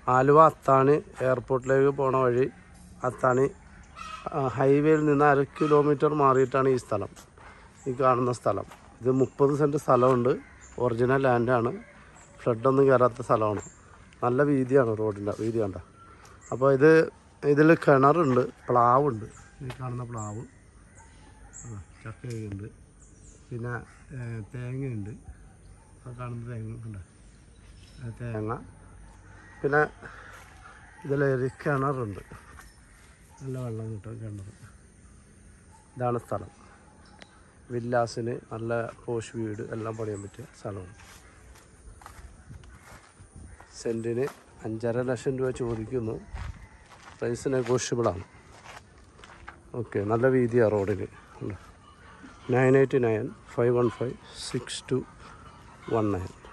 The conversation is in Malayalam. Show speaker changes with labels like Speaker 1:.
Speaker 1: ആലുവ അത്താണി എയർപോർട്ടിലേക്ക് പോണ വഴി അത്താണി ആ, ഹൈവേയിൽ നിന്ന് അര കിലോമീറ്റർ മാറിയിട്ടാണ് ഈ സ്ഥലം ഈ കാണുന്ന സ്ഥലം ഇത് മുപ്പത് സെൻറ്റ് സ്ഥലമുണ്ട് ഒറിജിനൽ ലാൻഡാണ് ഫ്ലഡൊന്നും കയറാത്ത സ്ഥലമാണ് നല്ല വീതിയാണ് റോഡിൻ്റെ വീതി കണ്ട അപ്പോൾ ഇത് ഇതിൽ കിണറുണ്ട് പ്ലാവുണ്ട് ഈ കാണുന്ന പ്ലാവ് ആ ചക്കയുണ്ട് പിന്നെ ഏ, തേങ്ങയുണ്ട് ആ കാണുന്ന തേങ്ങ ഉണ്ട് ആ തേങ്ങ പിന്നെ ഇതിലൊരു കിണറുണ്ട് നല്ല വെള്ളം കിട്ടും കിണർ ഇതാണ് സ്ഥലം വില്ലാസിന് നല്ല പോഷ് വീട് എല്ലാം പണിയാൻ പറ്റിയ സ്ഥലമാണ് സെൻറ്റിന് അഞ്ചര ലക്ഷം രൂപ ചോദിക്കുന്നു പ്രൈസ് നെഗോഷ്യബിളാണ് ഓക്കെ നല്ല വീതിയാണ് റോഡിന് nine eighty nine five one five six two one nine